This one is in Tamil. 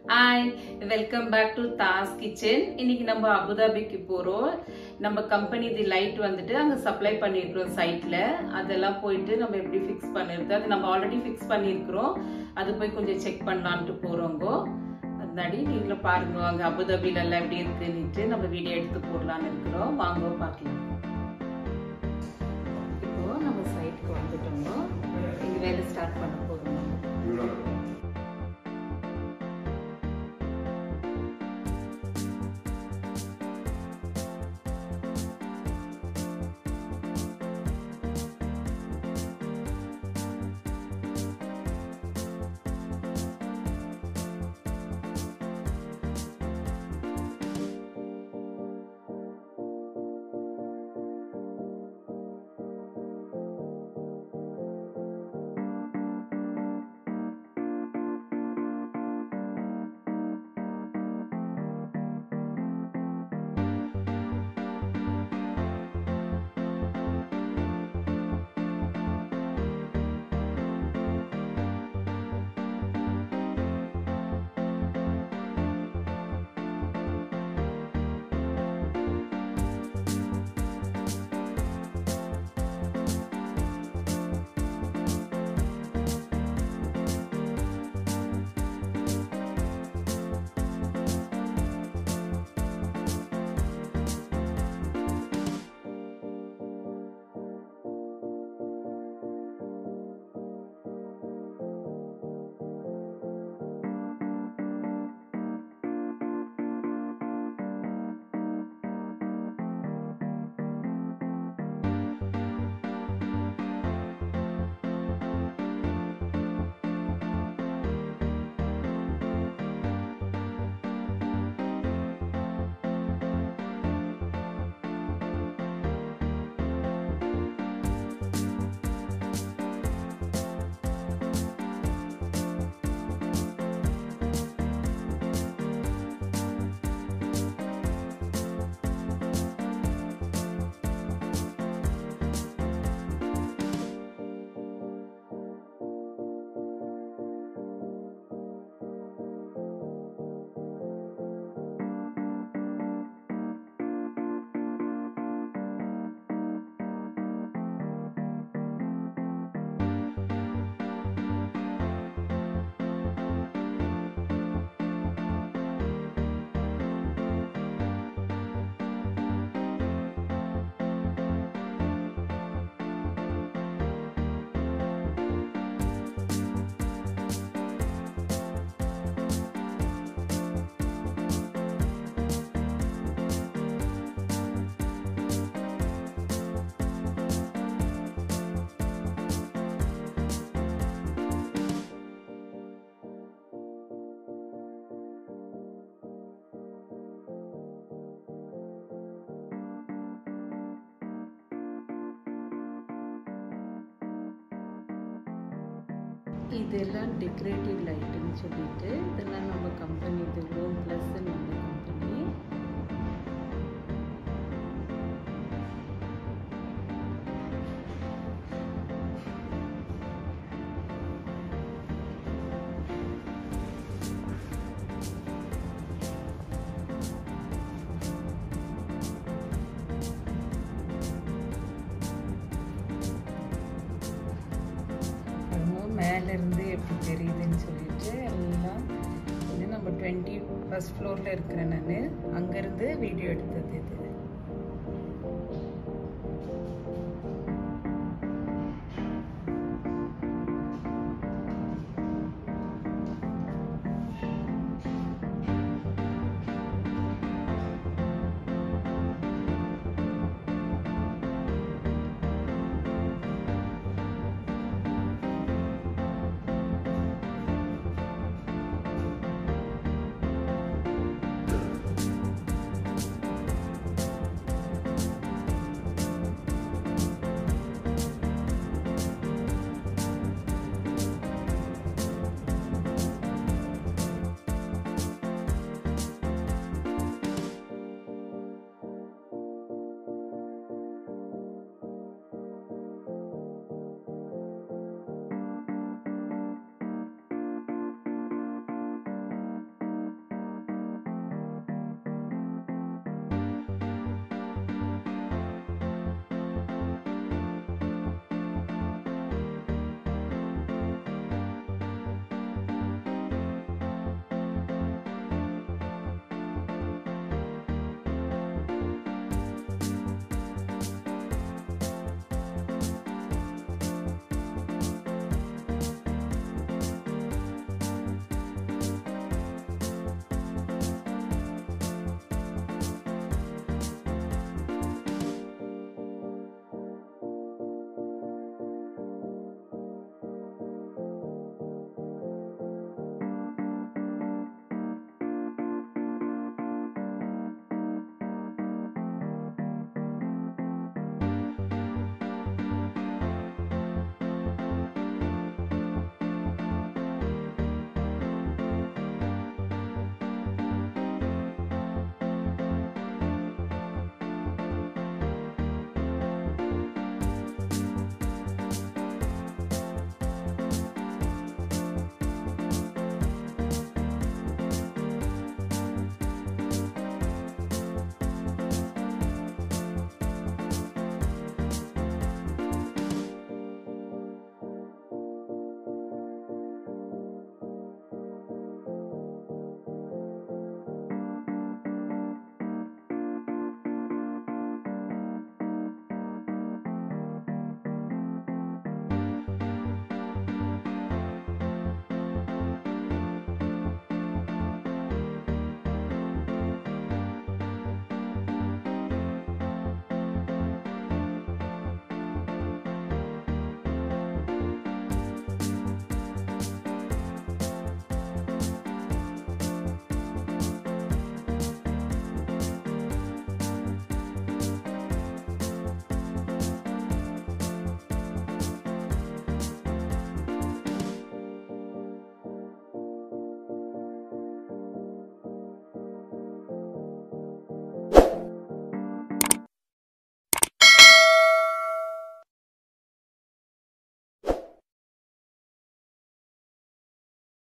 hi welcome back to Das kitchen இன்னைக்கு நம்ம அபுதாபிக்கு போறோம் நம்ம கம்பெனி இது லைட் வந்துட்டு அங்க சப்ளை பண்ணிருக்கிறோம் சைட்ல அதெல்லாம் போயிட்டு நம்ம எப்படி ஃபிக்ஸ் பண்ணிருது அது நம்ம ஆல்ரெடி ஃபிக்ஸ் பண்ணிருக்கிறோம் அது போய் கொஞ்சம் செக் பண்ணலான்ட்டு போறோங்கோ அதனாடி நீங்களும் பாருங்க அங்க அபுதாபில எல்லாம் எப்படி இருக்குன்னுட்டு நம்ம வீடியோ எடுத்து போடலான்னு இருக்கிறோம் வாங்க பார்க்கலாம் இப்போ நம்ம சைட்டுக்கு வந்துட்டோங்க இங்க வேலை ஸ்டார்ட் பண்ண போறோம் இதெல்லாம் டெக்கரேட்டிவ் லைட்டுன்னு சொல்லிட்டு இதெல்லாம் நம்ம கம்பெனி இது ஹோம் ப்ளஸ் நம்ம கம்பெனி மேலேருந்து எப்படி தெரியுதுன்னு சொல்லிட்டு எல்லாம் இது நம்ம டுவெண்ட்டி ஃபஸ்ட் ஃப்ளோரில் இருக்கிறேன் நான் அங்கேருந்து வீடியோ எடுத்தது இது